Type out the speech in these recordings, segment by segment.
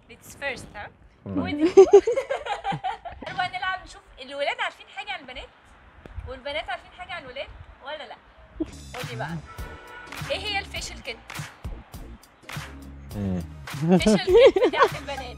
It's first ها اتفضلي. ودي بقى نلعب نشوف الولاد عارفين حاجة عن البنات والبنات عارفين حاجة عن الولاد ولا لا قولي بقى ايه هي الفيشل كيت؟ مم. فيشل كيت بتاعت البنات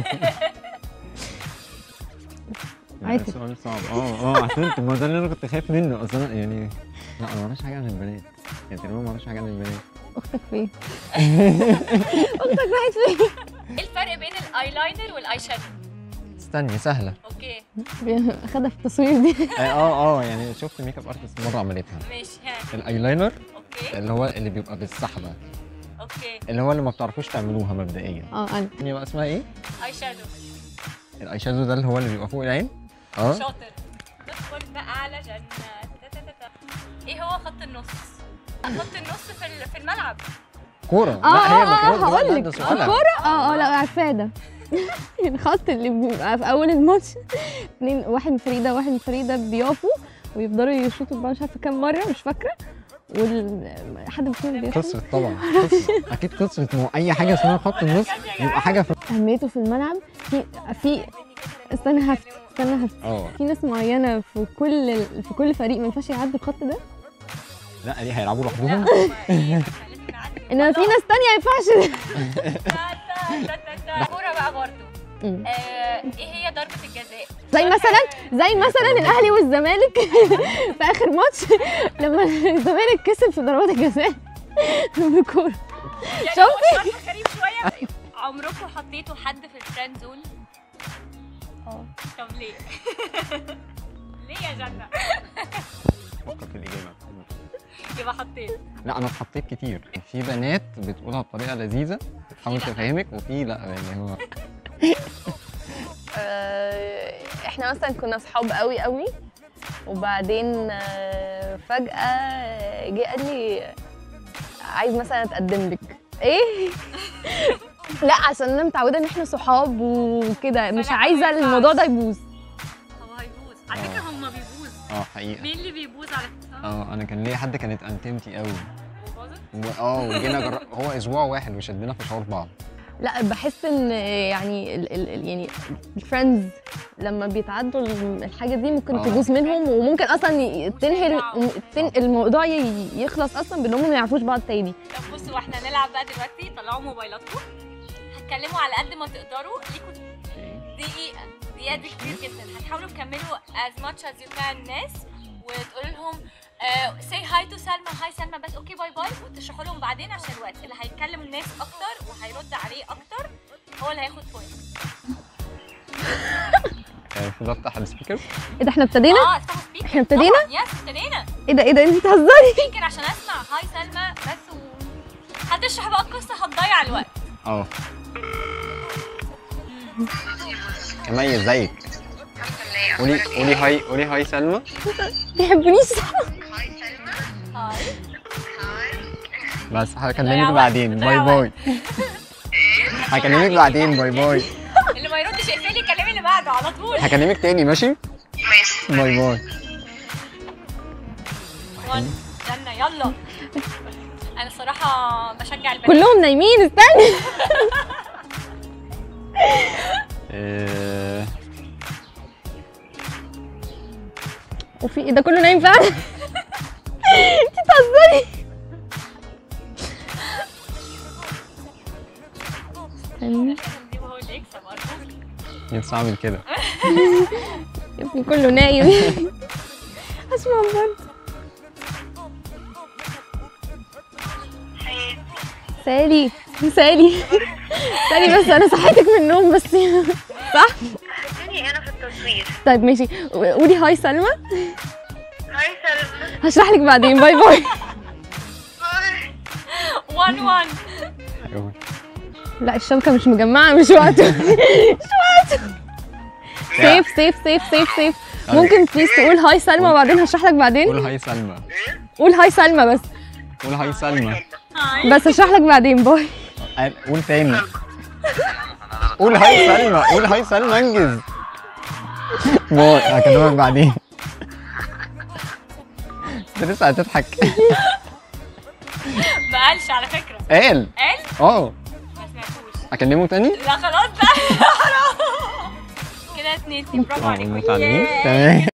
لا، عادي. السؤال صعب اه اه عشان ما ده اللي انا كنت خايف منه اصل انا يعني لا انا ما اعرفش حاجه عن البنات يعني تقريبا ما اعرفش حاجه عن البنات اختك فين اختك راحت فين ايه الفرق بين الايلاينر والاي شادو؟ استني سهله اوكي خدها في التصوير دي اه اه اه يعني شفت ميك اب ارتست مره عملتها ماشي ها الايلاينر اوكي اللي هو اللي بيبقى بالسحبه اوكي اللي هو اللي ما بتعرفوش تعملوها مبدئيا اه انا هي بقى اسمها ايه اي شادو الاي شادو ده اللي هو اللي بيبقى فوق العين اه شاطر ندخل بقى على جنة تا تا تا تا. ايه هو خط النص؟ خط النص في ال- في الملعب كوره اه لا هي اه اه المفروض هقول ده- لك ده سؤالها. الكوره اه اه لا عارفاه ده الخط اللي بيبقى في اول الماتش اتنين واحد من الفريق ده واحد من الفريق ده بيقفوا ويفضلوا يشوطوا بقى مش عارفه كام مره مش فاكره وال حد فيهم بيحصل خسرت طبعا خسرت اكيد خسرت ما هو اي حاجه اسمها خط النص يبقى حاجه في اهميته في الملعب في في استنى هفت استنى هفت اه في ناس معينه في كل في كل فريق ما ينفعش يعدوا الخط ده لا ليه هيلعبوا لوحدهم انما في ناس تانية ما ينفعش كورة بقى برضو مم. آه، ايه هي ضربة الجزاء؟ زي مثلا زي مثلا الاهلي والزمالك في اخر ماتش لما الزمالك كسب في ضربات الجزاء بالكوره يعني شوفي. هو شرح غريب شوية عمركم حطيتوا حد في الفريند زون؟ اه طب ليه؟ ليه يا جنة؟ فكر في الاجابه يبقى حطيت لا انا اتحطيت كتير في بنات بتقولها بطريقه لذيذه بتحاول لا. تفهمك وفي لا يعني هو آه، احنا مثلا كنا صحاب قوي قوي وبعدين آه، فجأة جه قال لي عايز مثلا اتقدم لك ايه لا عشان انا متعوده ان احنا صحاب وكده مش فلا، ما عايزه ينفعش. الموضوع ده يبوظ هو هيبوظ على فكرة هما بيبوظ اه حقيقه مين اللي بيبوظ على فكرة؟ اه انا كان ليا حد كانت انتمتي قوي وباظت؟ و- اه وجينا جر... هو اسبوع واحد وشدنا في شعور بعض لا بحس ان يعني ال ال ال- يعني الفريندز لما بيتعدوا ال- الحاجه دي ممكن آه. تبوظ منهم وممكن اصلا ي- تنهي ال- يرجعوا. تن- الموضوع ي- يخلص اصلا بان هم ما يعرفوش بعض تاني طب بصوا احنا هنلعب بقى دلوقتي طلعوا موبايلاتكم هتكلموا على قد ما تقدروا ليكوا دقيقة دقيقة دي كتير جدا هتحاولوا تكملوا as much as you can الناس وتقولوا لهم uh, say hi to سلمى هاي سلمى بس اوكي باي باي وتشرحوا لهم بعدين عشان الوقت اللي هيتكلم الناس اكتر وهيرد عليه اكتر هو اللي هياخد بوينت يعني المفروض افتح السبيكر ايه ده احنا ابتدينا اه افتحوا سبيكر احنا ابتدينا يس ابتدينا ايه ده ايه ده انت بتهزري سبيكر عشان اسمع هاي سلمى بس و... هتشرح بقى القصة هتضيع الوقت اه كمية ازيك قولي قولي هاي قولي هاي سلمى بيحبنيش هاي بس ضيع هكلمك وقت، بعدين ضيع باي باي هكلمك بعدين باي باي اللي ما يردش اقفلي كلمي اللي بعده على طول هكلمك تاني ماشي باي باي وان جنة يلا انا الصراحة بشجع البنات كلهم نايمين استني آه، وفي ايه ده كله نايم فعلا انت بتهزري استني عشان دي هو اللي يكسب ارجوك نفسي اعمل كده يا ابني كله نايم اسمع برضه سالي سالي سالي بس انا صحيتك من النوم بس صح استني انا في التصوير طيب ماشي قولي هاي سلمى هاي سلمى هشرح لك بعدين باي باي هاي وان وان أيوه. لا الشبكه مش مجمعه مش وقته مش وقته سيف سيف سيف سيف سيف ممكن بليز تقول هاي سلمى وبعدين هشرح لك بعدين قول هاي سلمى قول هاي سلمى بس قول هاي سلمى هاي بس هشرح لك بعدين باي قال- قول تاني قول هاي سلمى قول هاي سلمى انجز باي هكلمك بعدين انت لسه هتضحك ما قالش على فكرة قال قال اه ما سمعتوش اكلمه تاني لا خلاص بقى حرام كده اتنين برافو اه عليكم متعلمين ياه. تمام